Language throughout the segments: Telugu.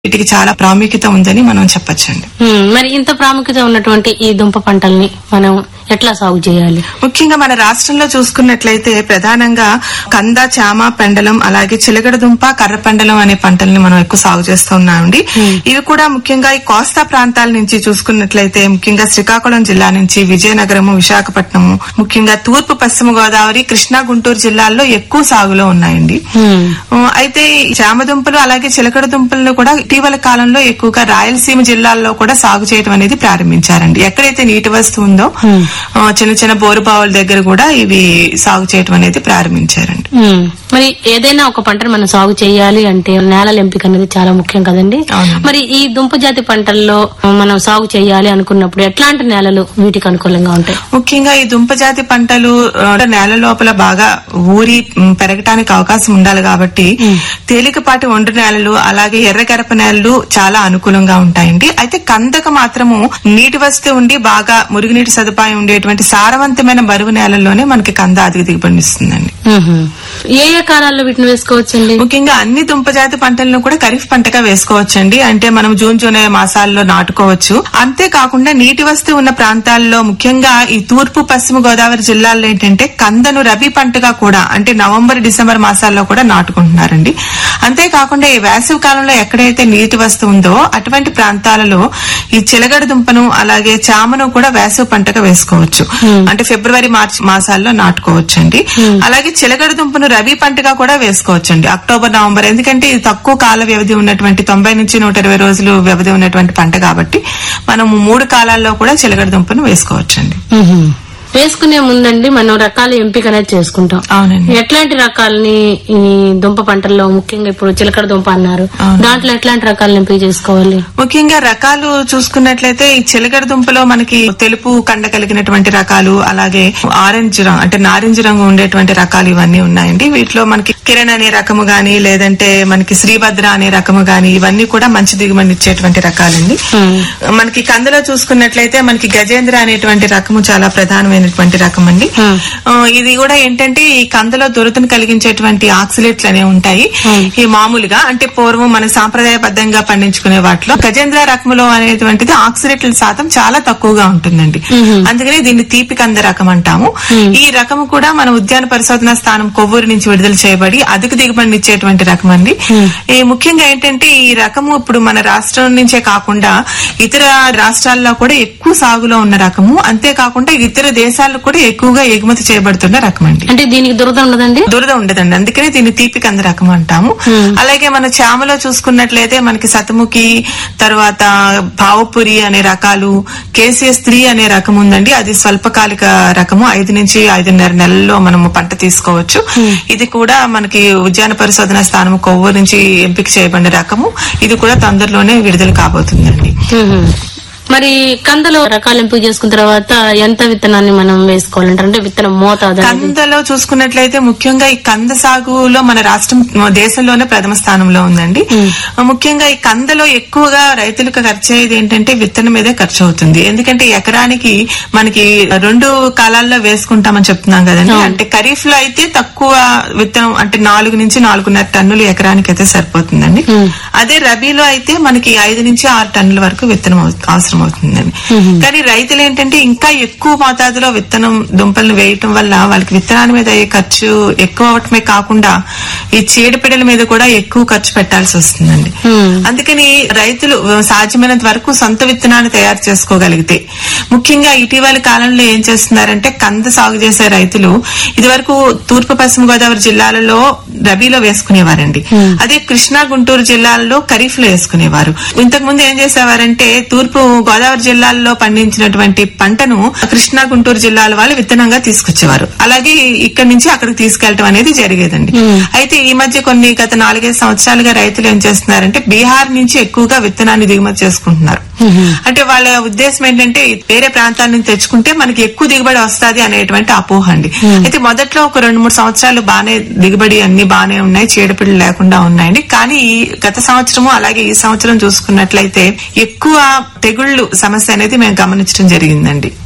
వీటికి చాలా ప్రాముఖ్యత ఉందని మనం చెప్పొచ్చండి ఉమ్, మరి ఇంత ప్రాముఖ్యత ఉన్నటువంటి ఈ దుంప పంటల్ని మనం ఎట్లా సాగు చేయాలి ముఖ్యంగా మన రాష్ట్రంలో చూసుకున్నట్లయితే ప్రధానంగా కంద చామ పెండలం అలాగే చిలగడ దుంప కర్ర పెండలం అనే పంటల్ని మనం ఎక్కువ సాగు చేస్తూ ఉన్నామండి ఇవి కూడా ముఖ్యంగా ఈ కోస్తా ప్రాంతాల నుంచి చూసుకున్నట్లయితే ముఖ్యంగా శ్రీకాకుళం జిల్లా నుంచి విజయనగరము విశాఖపట్నము ముఖ్యంగా తూర్పు పశ్చిమ గోదావరి కృష్ణా గుంటూరు జిల్లాల్లో ఎక్కువ సాగులో ఉన్నాయండి ఉమ్, ఆ, అయితే ఈ చామ దుంపలు అలాగే చిలకడ దుంపలను కూడా ఇటీవల కాలంలో ఎక్కువగా రాయలసీమ జిల్లాల్లో కూడా సాగు చేయడం అనేది ప్రారంభించారండి ఎక్కడైతే నీటి వస్తు ఉందో ఆ, చిన్న చిన్న బోరు బావుల దగ్గర కూడా ఇవి సాగు చేయడం అనేది ప్రారంభించారండి ఉమ్. మరి ఏదైనా ఒక పంటను మనం సాగు చేయాలి అంటే నేలల ఎంపిక అనేది చాలా ముఖ్యం కదండి అవును. మరి ఈ దుంప జాతి పంటల్లో మనం సాగు చేయాలి అనుకున్నప్పుడు ఎట్లాంటి నేలలు వీటికి అనుకూలంగా ఉంటాయి ముఖ్యంగా ఈ దుంప జాతి పంటలు ఆ, నేల లోపల బాగా ఊరి మ్, పెరగటానికి అవకాశం ఉండాలి కాబట్టి తేలికపాటి ఒండ్రు నేలలు అలాగే ఎర్రగరప నేలలు చాలా అనుకూలంగా ఉంటాయండి అయితే కందకు మాత్రము నీటి వస్తు ఉండి బాగా మురుగునీటి సదుపాయం ఉండేటువంటి సారవంతమైన బరువు నేలల్లోనే మనకి కంద అధిక దిగుబడినిస్తుందండి ఉహు. ఏ ఏ కాలాల్లో వీటిని వేసుకోవచ్చండి ముఖ్యంగా అన్ని దుంప జాతి పంటలను కూడా ఖరీఫ్ పంటగా వేసుకోవచ్చండి అంటే మనం జూన్ జూలై మాసాల్లో నాటుకోవచ్చు అంతేకాకుండా నీటి వస్తు ఉన్న ప్రాంతాల్లో ముఖ్యంగా ఈ తూర్పు పశ్చిమ గోదావరి జిల్లాల్లో ఏంటంటే కందను రబీ పంటగా కూడా అంటే నవంబర్ డిసెంబర్ మాసాల్లో కూడా నాటుకుంటున్నారండి అంతేకాకుండా ఈ వేసవి కాలంలో ఎక్కడైతే నీటి వస్తు ఉందో అటువంటి ప్రాంతాలలో ఈ చిలగడ దుంపను అలాగే చామను కూడా వేసవి పంటగా వేసుకోవచ్చు అంటే ఫిబ్రవరి మార్చి మాసాల్లో నాటుకోవచ్చు అండి అలాగే చిలగడ దుంపను రబీ పంటగా కూడా వేసుకోవచ్చండి అక్టోబర్ నవంబర్ ఎందుకంటే ఇది తక్కువ కాల వ్యవధి ఉన్నటువంటి తొంభై నుంచి నూట ఇరవై రోజులు వ్యవధి ఉన్నటువంటి పంట కాబట్టి మనము మూడు కాలాల్లో కూడా చిలగడ దుంపను వేసుకోవచ్చండి ఉహు. వేసుకునే ముందండి మనం రకాల ఎంపిక అనేది చేసుకుంటాం అవునండి ఎట్లాంటి రకాలని ఈ దుంప పంటల్లో ముఖ్యంగా ఇప్పుడు చిలకడ దుంప అన్నారు అవును. దాంట్లో ఎట్లాంటి రకాలను ఎంపిక చేసుకోవాలి ముఖ్యంగా రకాలు చూసుకున్నట్లయితే ఈ చిలకడ దుంపలో మనకి తెలుపు కండ కలిగినటువంటి రకాలు అలాగే ఆరెంజ్ రంగు అంటే నారింజ రంగు ఉండేటువంటి రకాలు ఇవన్నీ ఉన్నాయండి వీటిలో మనకి కిరణ్ అనే రకము గాని లేదంటే మనకి శ్రీభద్ర అనే రకము గాని ఇవన్నీ కూడా మంచి దిగుబడి ఇచ్చేటువంటి రకాలండి మనకి కందులో చూసుకున్నట్లయితే మనకి గజేంద్ర అనేటువంటి రకము చాలా ప్రధానమైనటువంటి రకం అండి Hmm. ఆ, ఇది కూడా ఏంటంటే ఈ కందులో దురదను కలిగించేటువంటి ఆక్సిలేట్లు అనేవి ఉంటాయి Hmm. ఈ మామూలుగా అంటే పూర్వం మన సాంప్రదాయబద్ధంగా పండించుకునే వాటిలో గజేంద్ర రకములో అనేటువంటిది ఆక్సిలేట్ల శాతం చాలా తక్కువగా ఉంటుందండి అందుకని దీన్ని తీపి కంద రకం అంటాము ఈ రకము కూడా మన ఉద్యాన పరిశోధన స్థానం కొవ్వూరు నుంచి విడుదల చేయబడి అధిక దిగుబడిని ఇచ్చేటువంటి రకం అండి ఈ ముఖ్యంగా ఏంటంటే ఈ రకము ఇప్పుడు మన రాష్ట్రం నుంచే కాకుండా ఇతర రాష్ట్రాల్లో కూడా ఎక్కువ సాగులో ఉన్న రకము అంతేకాకుండా ఇతర దేశాలకు కూడా ఎక్కువగా ఎగుమతి చేయబడుతున్న రకం అండి అంటే దీనికి దురద ఉండదండి దురద ఉండదండి అందుకనే దీన్ని తీపి కంద రకం అంటాము అలాగే మన చామలో చూసుకున్నట్లయితే మనకి సతముఖి తర్వాత భావపురి అనే రకాలు కేసీఎస్ త్రీ అనే రకం ఉందండి అది స్వల్పకాలిక రకము ఐదు నుంచి ఐదున్నర నెలల్లో మనము పంట తీసుకోవచ్చు ఇది కూడా మనకి ఉద్యాన పరిశోధన స్థానం కొవ్వూరు నుంచి ఎంపిక చేయబడిన రకము ఇది కూడా తొందరలోనే విడుదల కాబోతుందండి ఉహు. మరి కందలో రకాలు ఎంపిక చేసుకున్న తర్వాత ఎంత విత్తనాన్ని మనం వేసుకోవాలంటారు అంటే విత్తనం మోతాదు అనేది. కందలో చూసుకున్నట్లయితే ముఖ్యంగా ఈ కంద సాగులో మన రాష్ట్రం మన దేశంలోనే ప్రథమ స్థానంలో ఉందండి ముఖ్యంగా ఈ కందలో ఎక్కువగా రైతులకు ఖర్చు అయ్యేది ఏంటంటే విత్తనం మీదే ఖర్చు అవుతుంది ఎందుకంటే ఎకరానికి మనకి రెండు కాలాల్లో వేసుకుంటామని చెప్తున్నాం కదండి అంటే ఖరీఫ్ లో అయితే తక్కువ విత్తనం అంటే నాలుగు నుంచి నాలుగున్నర టన్నులు ఎకరానికి అయితే సరిపోతుందండి అదే రబీలో అయితే మనకి ఐదు నుంచి ఆరు టన్నుల వరకు విత్తనం అవ- అవసరం అవుతుందండి కానీ రైతులు ఏంటంటే ఇంకా ఎక్కువ మోతాదులో విత్తనం దుంపలను వేయటం వల్ల వాళ్ళకి విత్తనాల మీద అయ్యే ఖర్చు ఎక్కువ అవటమే కాకుండా ఈ చీడపీడల మీద కూడా ఎక్కువ ఖర్చు పెట్టాల్సి వస్తుందండి అందుకని రైతులు సాధ్యమైనంత వరకు సొంత విత్తనాన్ని తయారు చేసుకోగలిగితే ముఖ్యంగా ఇటీవల కాలంలో ఏం చేస్తున్నారంటే కంద సాగు చేసే రైతులు ఇదివరకు తూర్పు పశ్చిమ గోదావరి జిల్లాలలో రబీలో వేసుకునేవారండి అదే కృష్ణా గుంటూరు జిల్లాల్లో ఖరీఫ్ లో వేసుకునేవారు ఇంతకు ముందు ఏం చేసేవారంటే తూర్పు గోదావరి జిల్లాల్లో పండించినటువంటి పంటను కృష్ణా గుంటూరు జిల్లాల వాళ్ళు విత్తనంగా తీసుకొచ్చేవారు అలాగే ఇక్కడి నుంచి అక్కడికి తీసుకెళ్లడం అనేది జరిగేదండి అయితే ఈ మధ్య కొన్ని గత నాలుగైదు సంవత్సరాలుగా రైతులు ఏం చేస్తున్నారంటే బీహార్ నుంచి ఎక్కువగా విత్తనాన్ని దిగుమతి చేసుకుంటున్నారు అంటే వాళ్ళ ఉద్దేశం ఏంటంటే వేరే ప్రాంతాల నుంచి తెచ్చుకుంటే మనకి ఎక్కువ దిగుబడి వస్తుంది అనేటువంటి అపోహ అండి అయితే మొదట్లో ఒక రెండు మూడు సంవత్సరాలు బానే దిగుబడి అన్ని బానే ఉన్నాయి చీడపిడలు లేకుండా ఉన్నాయండి కానీ ఈ గత సంవత్సరము అలాగే ఈ సంవత్సరం చూసుకున్నట్లయితే ఎక్కువ తెగుళ్లు సమస్య అనేది మేము గమనించడం జరిగిందండి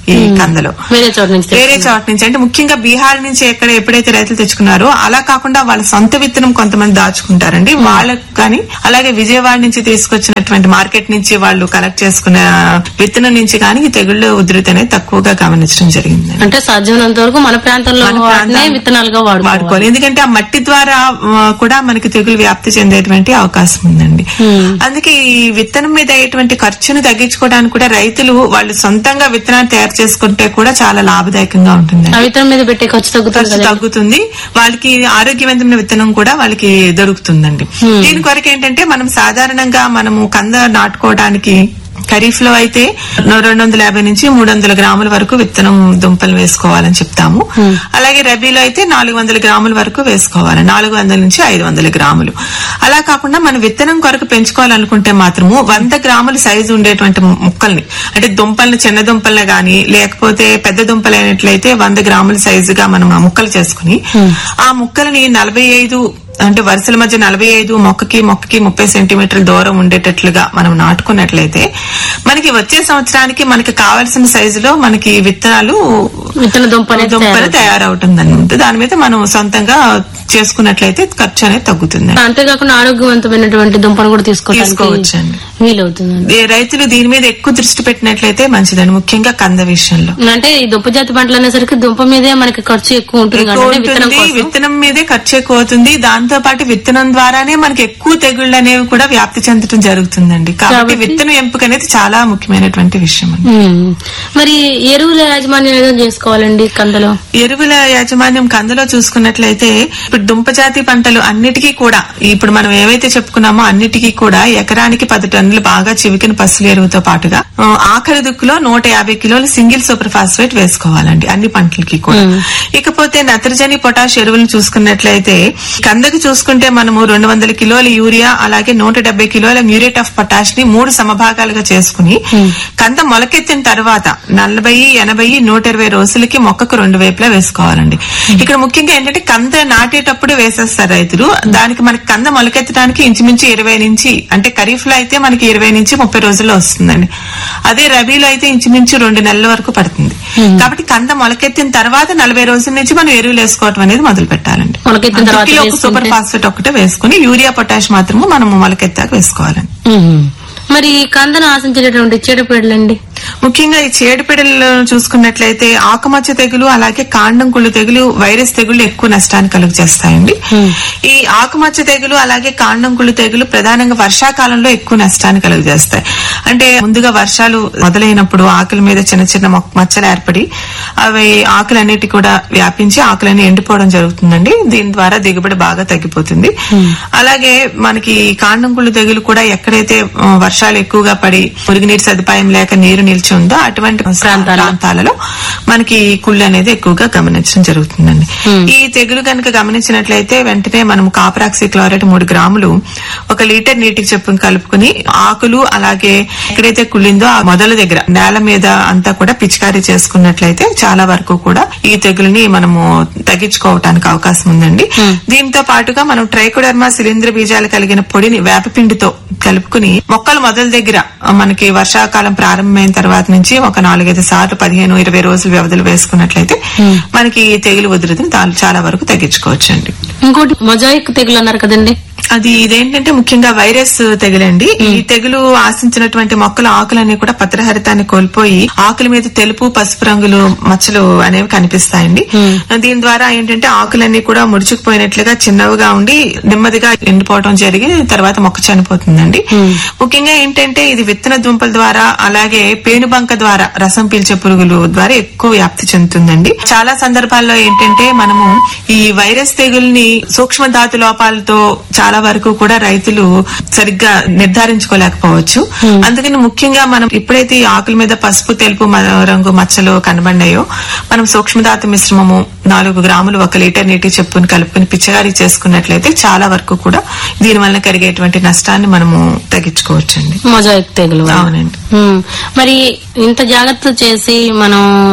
ఈ కందలో వేరే చోట నుంచి తెచ్చు- వేరే చోట నుంచి అంటే ముఖ్యంగా బీహార్ నుంచి ఎక్కడ ఎప్పుడైతే రైతులు తెచ్చుకున్నారో అలా కాకుండా వాళ్ళ సొంత విత్తనం కొంతమంది దాచుకుంటారండి వాళ్ళకు కానీ అలాగే విజయవాడ నుంచి తీసుకొచ్చినటువంటి మార్కెట్ నుంచి వాళ్ళు కలెక్ట్ చేసుకున్న విత్తనం నుంచి కానీ ఈ తెగుళ్ళ ఉధృతి అనేది తక్కువగా గమనించడం జరిగింది అంటే సాధ్యమైనంత వరకు మన ప్రాంతంలో మన వాటినే ప్రాంతం- విత్తనాలుగా వాడుకోవాలి వాడుకోవాలి ఎందుకంటే ఆ మట్టి ద్వారా ఆ, కూడా మనకి తెగులు వ్యాప్తి చెందేటువంటి అవకాశం ఉందండి Hmm. అందుకే ఈ విత్తనం మీద అయ్యేటువంటి ఖర్చును తగ్గించుకోవడానికి కూడా రైతులు వాళ్ళు సొంతంగా విత్తనాలు తయారు చేసుకుంటే కూడా చాలా లాభదాయకంగా ఉంటుంది ఆ విత్తనం మీద పెట్టే ఖర్చు తగ్గుతుంది ఖర్చు కదా తగ్గుతుంది వాళ్ళకి ఆరోగ్యవంతమైన విత్తనం కూడా వాళ్ళకి దొరుకుతుందండి Hmm. దీని కొరకు ఏంటంటే మనం సాధారణంగా మనము కంద నాటుకోవడానికి ఖరీఫ్ లో అయితే రెండు వందల యాభై నుంచి మూడు వందల గ్రాముల వరకు విత్తనం దుంపలు వేసుకోవాలని చెప్తాము అలాగే రబీలో అయితే నాలుగు వందల గ్రాముల వరకు వేసుకోవాలి నాలుగు వందల నుంచి ఐదు వందల గ్రాములు అలా కాకుండా మనం విత్తనం కొరకు పెంచుకోవాలనుకుంటే మాత్రము వంద గ్రాముల సైజు ఉండేటువంటి ముక్కల్ని అంటే దుంపల్ని చిన్న దుంపల్ని గాని లేకపోతే పెద్ద దుంపలు అయినట్లయితే వంద గ్రాముల సైజుగా మనం ఆ ముక్కలు చేసుకుని ఆ ముక్కలని నలభై ఐదు అంటే వరుసల మధ్య నలభై ఐదు మొక్కకి మొక్కకి ముప్పై సెంటీమీటర్ల దూరం ఉండేటట్లుగా మనం నాటుకున్నట్లయితే మనకి వచ్చే సంవత్సరానికి మనకి కావాల్సిన సైజులో మనకి విత్తనాలు విత్తన దుంప అనేది దుంపలు తయారవుతుంది అనమాట దాని మీద మనం సొంతంగా చేసుకున్నట్లయితే ఖర్చు అనేది తగ్గుతుంది అంతేకాకుండా ఆరోగ్యవంతమైనటువంటి దుంపను కూడా తీసుకోవడానికి తీసుకోవచ్చండి వీలవుతుంది ఈ రైతులు దీని మీద ఎక్కువ దృష్టి పెట్టినట్లయితే మంచిదండి ముఖ్యంగా కంద విషయంలో అంటే ఈ దుంప జాతి పంటలు అనేసరికి దుంప మీదే మనకి ఖర్చు ఎక్కువ ఉంటుంది ఎక్కువ కాబట్టి విత్తనం ఉంటుంది కోసం విత్తనం మీదే ఖర్చు ఎక్కువ అవుతుంది దాంతో పాటు విత్తనం ద్వారానే మనకి ఎక్కువ తెగుళ్ళు అనేవి కూడా వ్యాప్తి చెందడం జరుగుతుందండి కాబట్టి కాబట్టి- విత్తనం ఎంపిక అనేది చాలా ముఖ్యమైనటువంటి విషయం అండి ఉమ్. మరి ఎరువుల యాజమాన్యం ఏదో చేసుకోవాలండి కందలో ఎరువుల యాజమాన్యం కందులో చూసుకున్నట్లయితే ఇప్పుడు దుంప జాతి పంటలు అన్నిటికీ కూడా ఇప్పుడు మనం ఏవైతే చెప్పుకున్నామో అన్నిటికీ కూడా ఎకరానికి పది టన్నులు బాగా చివికిన పసులు ఎరువుతో పాటుగా ఆ, ఆఖరి దుక్కులో నూట యాభై కిలోలు సింగిల్ సూపర్ ఫాస్ఫేట్ వేసుకోవాలండి అన్ని పంటలకి కూడా ఇకపోతే నత్రజని పొటాష్ ఎరువులను చూసుకున్నట్లయితే కందకి చూసుకుంటే మనము రెండు వందల కిలోల యూరియా అలాగే నూట డెబ్బై కిలోల మ్యూరేట్ ఆఫ్ పొటాష్ ని మూడు సమభాగాలుగా చేసుకుని కంద మొలకెత్తిన తర్వాత నలభై ఎనభై నూట ఇరవై రోజులకి మొక్కకు రెండు వైపులా వేసుకోవాలండి ఇక్కడ ముఖ్యంగా ఏంటంటే కంద నాటేటప్పుడు వేసేస్తారు రైతులు దానికి మనకి కంద మొలకెత్తడానికి ఇంచుమించు ఇరవై నుంచి అంటే ఖరీఫ్ లో అయితే మనకి ఇరవై నుంచి ముప్పై రోజుల్లో వస్తుందండి అదే రబీలో అయితే ఇంచుమించు రెండు నెలల వరకు పడుతుంది కాబట్టి కంద మొలకెత్తిన తర్వాత నలభై రోజుల నుంచి మనం ఎరువులు వేసుకోవటం అనేది మొదలు పెట్టాలండి మొలకెత్తిన తర్వాత దుక్కిలో ఒక వేసుకుంటే- సూపర్ ఫాస్ఫేట్ ఒకటే వేసుకుని యూరియా పొటాష్ మాత్రము మనం మొలకెత్తాక వేసుకోవాలండి ఉమ్. మరి ఈ కందను ఆశించేటటువంటి చీడపీడలండి ముఖ్యంగా ఈ చీడపీడలు చూసుకున్నట్లయితే ఆకుమచ్చ తెగులు అలాగే కాండం కుళ్ళు తెగులు వైరస్ తెగులు ఎక్కువ నష్టాన్ని కలుగు చేస్తాయండి ఈ ఆకుమచ్చ తెగులు అలాగే కాండం కుళ్ళు తెగులు ప్రధానంగా వర్షాకాలంలో ఎక్కువ నష్టాన్ని కలుగు చేస్తాయి అంటే ముందుగా వర్షాలు మొదలైనప్పుడు ఆకుల మీద చిన్న చిన్న మొక్క- మచ్చలు ఏర్పడి అవి ఆకులన్నిటి కూడా వ్యాపించి ఆకులన్నీ ఎండిపోవడం జరుగుతుందండి దీని ద్వారా దిగుబడి బాగా తగ్గిపోతుంది అలాగే మనకి కాండం కుళ్ళు తెగులు కూడా ఎక్కడైతే ఆ, వర్షాలు ఎక్కువగా పడి మురుగునీటి సదుపాయం లేక నీరు నిలిచి ఉందో అటువంటి ప్రాంతాల్లో. ప్రాంతాలలో మనకి ఈ కుళ్ళు అనేది ఎక్కువగా గమనించడం జరుగుతుందండి ఈ తెగులు కనుక గమనించినట్లయితే వెంటనే మనం కాపరాక్సి క్లోరైడ్ మూడు గ్రాములు ఒక లీటర్ నీటికి చెప్పుని కలుపుకుని ఆకులు అలాగే ఎక్కడైతే కుళ్ళిందో ఆ మొదల దగ్గర నేల మీద అంతా కూడా పిచికారీ చేసుకున్నట్లయితే చాలా వరకు కూడా ఈ తెగులుని మనము తగ్గించుకోవటానికి అవకాశం ఉందండి దీంతో పాటుగా మనం ట్రైకోడర్మా శిలీంద్ర బీజాలు కలిగిన పొడిని వేపపిండితో కలుపుకుని మొక్కల మొదల దగ్గర ఆ, మనకి వర్షాకాలం ప్రారంభమైన తర్వాత నుంచి ఒక నాలుగైదు సార్లు పదిహేను ఇరవై రోజులు వ్యవధులు వేసుకున్నట్లయితే మనకి ఈ తెగులు ఉధృతిని తా- చాలా వరకు తగ్గించుకోవచ్చండి ఇంకోటి మొజాయిక్ తెగులు అన్నారు కదండి అది ఇదేంటంటే ముఖ్యంగా వైరస్ తెగులండి ఈ తెగులు ఆశించినటువంటి మొక్కల ఆకులన్నీ కూడా పత్రహరితాన్ని కోల్పోయి ఆకుల మీద తెలుపు పసుపు రంగులు మచ్చలు అనేవి కనిపిస్తాయండి దీని ద్వారా ఏంటంటే ఆకులన్నీ కూడా ముడుచుకుపోయినట్లుగా చిన్నవిగా ఉండి నెమ్మదిగా ఎండిపోవడం జరిగి తర్వాత మొక్క చనిపోతుందండి ముఖ్యంగా ఏంటంటే ఇది విత్తన దుంపల ద్వారా అలాగే పేనుబంక ద్వారా రసం పీల్చే పురుగులు ద్వారా ఎక్కువ వ్యాప్తి చెందుతుందండి చాలా సందర్భాల్లో ఏంటంటే మనము ఈ వైరస్ తెగుల్ని సూక్ష్మ ధాతు లోపాలతో చాలా వరకు కూడా రైతులు సరిగ్గా నిర్ధారించుకోలేకపోవచ్చు అందుకని ముఖ్యంగా మనం ఎప్పుడైతే ఈ ఆకుల మీద పసుపు తెలుపు మ- రంగు మచ్చలు కనబడినాయో మనం సూక్ష్మధాతు మిశ్రమము నాలుగు గ్రాములు ఒక లీటర్ నీటి చెప్పుని కలుపుకుని పిచ్చగారి చేసుకున్నట్లయితే చాలా వరకు కూడా దీని వలన కలిగేటువంటి నష్టాన్ని మనము తగ్గించుకోవచ్చండి మొజాయిక్ తెగులు వల్ల. అవునండి ఉమ్. మరి ఇంత జాగ్రత్త చేసి మనం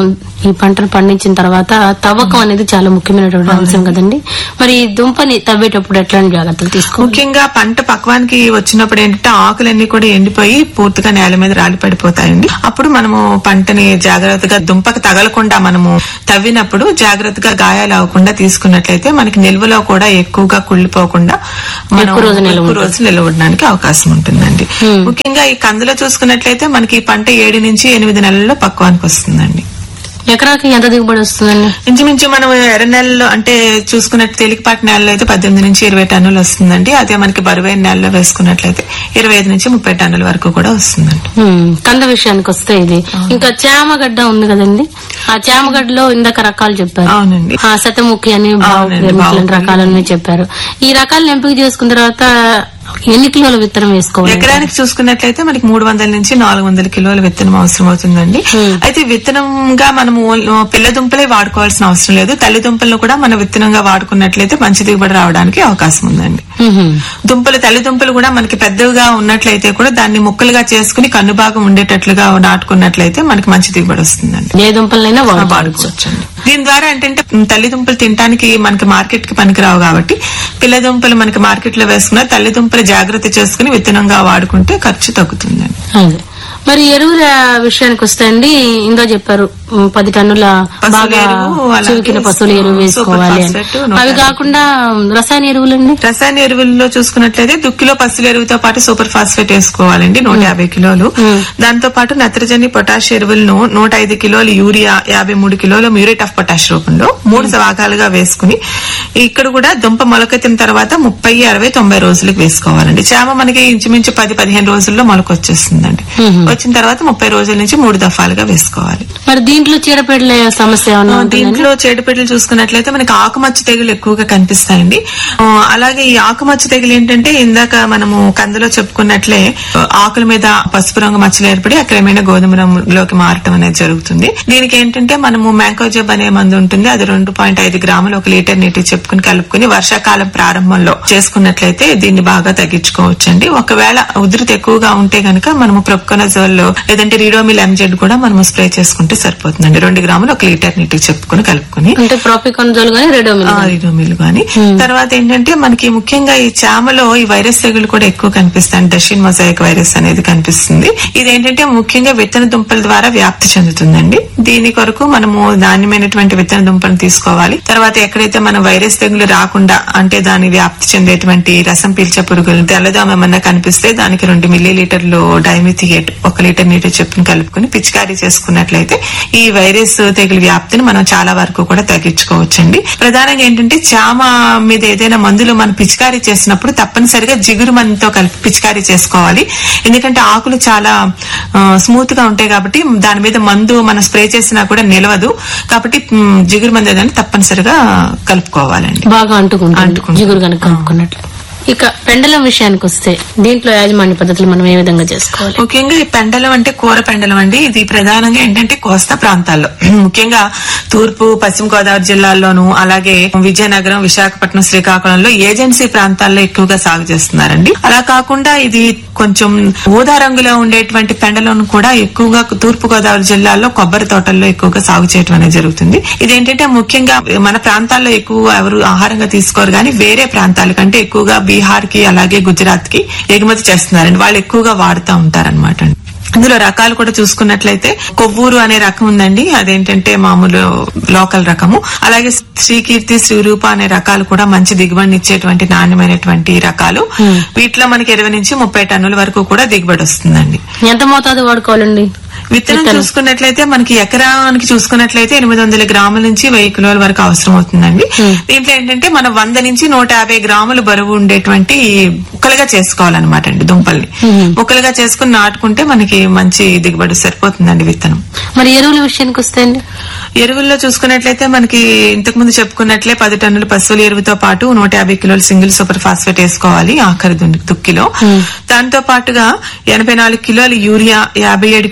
ఈ పంటను పండించిన తర్వాత తవ్వకం అనేది చాలా ముఖ్యమైనటువంటి అంశం కదండి మరి ఈ దుంపని తవ్వేటప్పుడు ఎట్లాంటి జాగ్రత్తలు తీసుకోవాలి ముఖ్యంగా పంట పక్వానికి వచ్చినప్పుడు ఏంటంటే ఆకులన్నీ కూడా ఎండిపోయి పూర్తిగా నేల మీద రాలి పడిపోతాయండి అప్పుడు మనము పంటని జాగ్రత్తగా దుంపకు తగలకుండా మనము తవ్వినప్పుడు జాగ్రత్తగా గాయాలు అవ్వకుండా తీసుకున్నట్లయితే మనకి నిల్వలో కూడా ఎక్కువగా కుళ్ళిపోకుండా మనం ఎక్కువ రోజు నిల్వ ఎక్కువ రోజు నిల్వ ఉండడానికి అవకాశం ఉంటుందండి ముఖ్యంగా ఈ కందులో చూసుకున్నట్లయితే మనకి ఈ పంట ఏడు నుంచి ఎనిమిది నెలల్లో పక్వానికి వస్తుందండి ఎకరాకి ఎంత దిగుబడి వస్తుందండి ఇంచుమించు మనం ఎర్ర నెలలో అంటే చూసుకున్నట్టు తేలికపాటి నెలలో అయితే పద్దెనిమిది నుంచి ఇరవై టన్నులు వస్తుందండి అదే మనకి బరువైన నెలలో వేసుకున్నట్లయితే ఇరవై ఐదు నుంచి ముప్పై టన్నుల వరకు కూడా వస్తుందండి హ్మ్, కంద విషయానికి వస్తే ఇది ఇంకా చామగడ్డ ఉంది కదండి ఆ చామగడ్డలో ఇందాక రకాలు చెప్పారు అవునండి ఆ శతముఖి అని బావుకి అవునండి, ఇట్లాంటి బావుకి. రకాలని చెప్పారు ఈ రకాలను ఎంపిక చేసుకున్న తర్వాత ఎన్ని కిలోల విత్తనం వేసుకోవాలి ఎకరానికి చూసుకున్నట్లయితే మనకి మూడు వందల నుంచి నాలుగు వందల కిలోల విత్తనం అవసరం అవుతుందండి అయితే విత్తనంగా మనము ఓ- పిల్ల దుంపలే వాడుకోవాల్సిన అవసరం లేదు తల్లి దుంపలను కూడా మన విత్తనంగా వాడుకున్నట్లయితే మంచి దిగుబడి రావడానికి అవకాశం ఉందండి హ్మ్, దుంపలు తల్లి దుంపలు కూడా మనకి పెద్దవిగా ఉన్నట్లయితే కూడా దాన్ని ముక్కలుగా చేసుకుని కన్ను భాగం ఉండేటట్లుగా నాటుకున్నట్లయితే మనకి మంచి దిగుబడి వస్తుందండి ఏ దుంపలైనా వాడుకోవచ్చు వాడుకోవచ్చండి దీని ద్వారా ఏంటంటే తల్లి దుంపలు తినడానికి మనకి మార్కెట్ కి పనికిరావు కాబట్టి పిల్ల దుంపలు మనకి మార్కెట్ లో వేసుకున్న తల్లి దుంపలు జాగ్రత్త చేసుకుని విత్తనంగా వాడుకుంటే ఖర్చు తగ్గుతుందండి అదే మరి ఎరువుల విషయానికి వస్తే అండి ఇందో చెప్పారు ఉమ్, పది టన్నుల పశువుల బాగా ఎరువు, అలాగే చివికిన పశువుల ఎరువు సూపర్ వేసుకోవాలి అని. ఫాస్ఫేట్, నూట అవి యాభై. కాకుండా రసాయన ఎరువులండి రసాయన ఎరువుల్లో చూసుకున్నట్లయితే దుక్కిలో పసుల ఎరువుతో పాటు సూపర్ ఫాస్ఫేట్ వేసుకోవాలండి నూట యాభై కిలోలు దాంతో పాటు నత్రజని పొటాష్ ఎరువులను నూట ఐదు కిలోలు యూరియా యాభై మూడు కిలోల మ్యూరేట్ ఆఫ్ పొటాష్ రూపంలో మూడు భాగాలుగా వేసుకుని ఇక్కడ కూడా దుంప మొలకెత్తిన తర్వాత ముప్పై అరవై తొంభై రోజులకు వేసుకోవాలండి చేమ మనకి ఇంచుమించు పది పదిహేను రోజుల్లో మొలక వచ్చేస్తుందండి వచ్చిన తర్వాత ముప్పై రోజుల నుంచి మూడు దఫాలుగా వేసుకోవాలి మరి దీంట్లో చీడపీడల సమస్య ఏమన్నా ఉంటుందండి దీంట్లో చెడుపెట్టలు చూసుకున్నట్లయితే మనకి ఆకుమచ్చ తెగులు ఎక్కువగా కనిపిస్తాయండి ఆ, అలాగే ఈ ఆకుమచ్చ తెగులు ఏంటంటే ఇందాక మనము కందులో చెప్పుకున్నట్లే ఆ, ఆకుల మీద పసుపు రంగు మచ్చలు ఏర్పడి ఆ క్రమేణా గోధుమ రంగులోకి మారటం అనేది జరుగుతుంది దీనికి ఏంటంటే మనము మ్యాంకోజబ్ అనే మందు ఉంటుంది అది రెండు పాయింట్ ఐదు గ్రాములు ఒక లీటర్ నీటి చెప్పుకుని కలుపుకుని వర్షాకాలం ప్రారంభంలో చేసుకున్నట్లయితే దీన్ని బాగా తగ్గించుకోవచ్చండి ఒకవేళ ఉధృతి ఎక్కువగా ఉంటే గనక మనము ప్రొప్కొనజోల్ లేదంటే రీడోమిల్ ఎంజెడ్ కూడా మనము స్ప్రే చేసుకుంటే సరిపోతుందండి రెండు గ్రాములు ఒక లీటర్ నీటికి చెప్పుకుని కలుపుకుని అంటే ప్రాపికాన్జోల్ గానీ రెడోమిల్ ఆ, రీడోమిల్ గాని తర్వాత ఏంటంటే మనకి ముఖ్యంగా ఈ చామలో ఈ వైరస్ తెగులు కూడా ఎక్కువ కనిపిస్తాయి డషిన్ మొజాయిక్ వైరస్ అనేది కనిపిస్తుంది ఇది ఏంటంటే ముఖ్యంగా విత్తన దుంపల ద్వారా వ్యాప్తి చెందుతుందండి దీని కొరకు మనము నాణ్యమైనటువంటి విత్తన దుంపను తీసుకోవాలి తర్వాత ఎక్కడైతే మన వైరస్ తెగులు రాకుండా అంటే దాని వ్యాప్తి చెందేటువంటి రసం పీల్చే పురుగులు తెల్లదోమ ఏమన్నా కనిపిస్తే దానికి రెండు మిల్లీ లీటర్లు డైమిథియేట్ ఒక లీటర్ నీటి చెప్పుని కలుపుకుని పిచికారీ చేసుకున్నట్లయితే ఈ వైరస్ తెగులు వ్యాప్తిని మనం చాలా వరకు కూడా తగ్గించుకోవచ్చండి ప్రధానంగా ఏంటంటే చామ మీద ఏదైనా మందులు మనం పిచికారీ చేసినప్పుడు తప్పనిసరిగా జిగురు మందుతో కలిపి పిచికారీ చేసుకోవాలి ఎందుకంటే ఆకులు చాలా స్మూత్ గా ఉంటాయి కాబట్టి దాని మీద మందు మనం స్ప్రే చేసినా కూడా నిలవదు కాబట్టి మ్, జిగురు మందు ఏదైనా తప్పనిసరిగా కలుపుకోవాలండి బాగా అంటుకుంటుంది అంటుకుంటుంది. జిగురు కనుక కలుపుకున్నట్లు ఇక పెండలం విషయానికి వస్తే దీంట్లో యాజమాన్య పద్ధతులు మనం ఏ విధంగా చేసుకోవాలి ముఖ్యంగా ఈ పెండలం అంటే కూర పెండలం అండి ఇది ప్రధానంగా ఏంటంటే కోస్తా ప్రాంతాల్లో ముఖ్యంగా తూర్పు పశ్చిమ గోదావరి జిల్లాల్లోనూ అలాగే విజయనగరం విశాఖపట్నం శ్రీకాకుళంలో ఏజెన్సీ ప్రాంతాల్లో ఎక్కువగా సాగు చేస్తున్నారండి అలా కాకుండా ఇది కొంచెం ఊదా రంగులో ఉండేటువంటి పెండలం కూడా ఎక్కువగా తూర్పు గోదావరి జిల్లాలో కొబ్బరి తోటల్లో ఎక్కువగా సాగు చేయడం అనేది జరుగుతుంది ఇదేంటంటే ముఖ్యంగా మన ప్రాంతాల్లో ఎక్కువ ఎవరు ఆహారంగా తీసుకోరు కానీ వేరే ప్రాంతాల కంటే ఎక్కువగా బీహార్ కి అలాగే గుజరాత్ కి ఎగుమతి చేస్తున్నారండి వాళ్ళు ఎక్కువగా వాడుతూ ఉంటారన్నమాట అండి అందులో రకాలు కూడా చూసుకున్నట్లయితే కొవ్వూరు అనే రకం ఉందండి అదేంటంటే మామూలు లోకల్ రకము అలాగే శ్రీకీర్తి శ్రీరూప అనే రకాలు కూడా మంచి దిగుబడిని ఇచ్చేటువంటి నాణ్యమైనటువంటి రకాలు వీటిలో మనకి ఇరవై నుంచి ముప్పై టన్నుల వరకు కూడా దిగుబడి వస్తుందండి ఎంత మోతాదు వాడుకోవాలండి విత్తనం చూసుకున్నట్లయితే మనకి ఎకరానికి చూసుకున్నట్లయితే ఎనిమిది వందల గ్రాముల నుంచి వెయ్యి కిలోల వరకు అవసరం అవుతుందండి దీంట్లో ఏంటంటే మనం వంద నుంచి నూట యాభై గ్రాములు బరువు ఉండేటువంటి ముక్కలుగా చేసుకోవాలన్నమాట అండి దుంపల్ని ముక్కలుగా చేసుకుని నాటుకుంటే మనకి మంచి దిగుబడి సరిపోతుందండి విత్తనం మరి ఎరువుల విషయానికి వస్తే అండి ఎరువుల్లో చూసుకున్నట్లయితే మనకి ఇంతకు ముందు చెప్పుకున్నట్లే పది టన్నుల పశువుల ఎరువుతో పాటు నూట యాభై కిలోలు సింగిల్ సూపర్ ఫాస్ఫేట్ వేసుకోవాలి ఆఖరి దున్ని- దుక్కిలో దాంతో పాటుగా ఎనభై నాలుగు కిలోలు యూరియా యాభై ఏడు కిలోలు మ్యూరేట్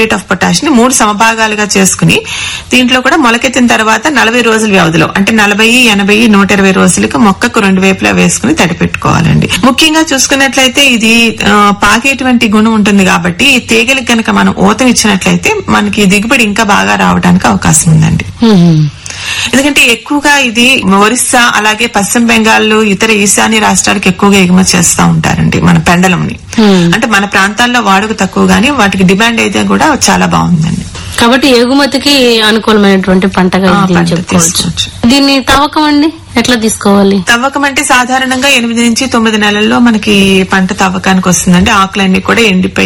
సల్ఫేట్ ఆఫ్ పొటాష్ ని మూడు సమభాగాలుగా చేసుకుని దీంట్లో కూడా మొలకెత్తిన తర్వాత నలభై రోజుల వ్యవధిలో అంటే నలభై ఎనభై నూట ఇరవై రోజులకు మొక్కకు రెండు వైపులా వేసుకుని తడిపెట్టుకోవాలండి ముఖ్యంగా చూసుకున్నట్లయితే ఇది ఆ, పాకేటువంటి గుణం ఉంటుంది కాబట్టి ఈ తీగలకు గనక మనం ఊతం ఇచ్చినట్లయితే మనకి దిగుబడి ఇంకా బాగా రావడానికి అవకాశం ఉందండి మ్మ్. ఎందుకంటే ఎక్కువగా ఇది ఒరిస్సా అలాగే పశ్చిమ బెంగాల్ ఇతర ఈశాన్య రాష్ట్రాలకు ఎక్కువగా ఎగుమతి చేస్తూ ఉంటారండి మన పెండలంని Hmm. అంటే మన ప్రాంతాల్లో వాడుక తక్కువ గానీ వాటికి డిమాండ్ అయితే కూడా చాలా బాగుందండి కాబట్టి ఎగుమతికి అనుకూలమైనటువంటి పంటగా ఆ, ఇది పంట చెప్పుకోవచ్చు తీసుకోవచ్చు. దీన్ని తవ్వకం అండి ఎట్లా తీసుకోవాలి తవ్వకం అంటే సాధారణంగా ఎనిమిది నుంచి తొమ్మిది నెలల్లో మనకి పంట తవ్వకానికి వస్తుందండి ఆకులన్నీ కూడా ఎండిపోయి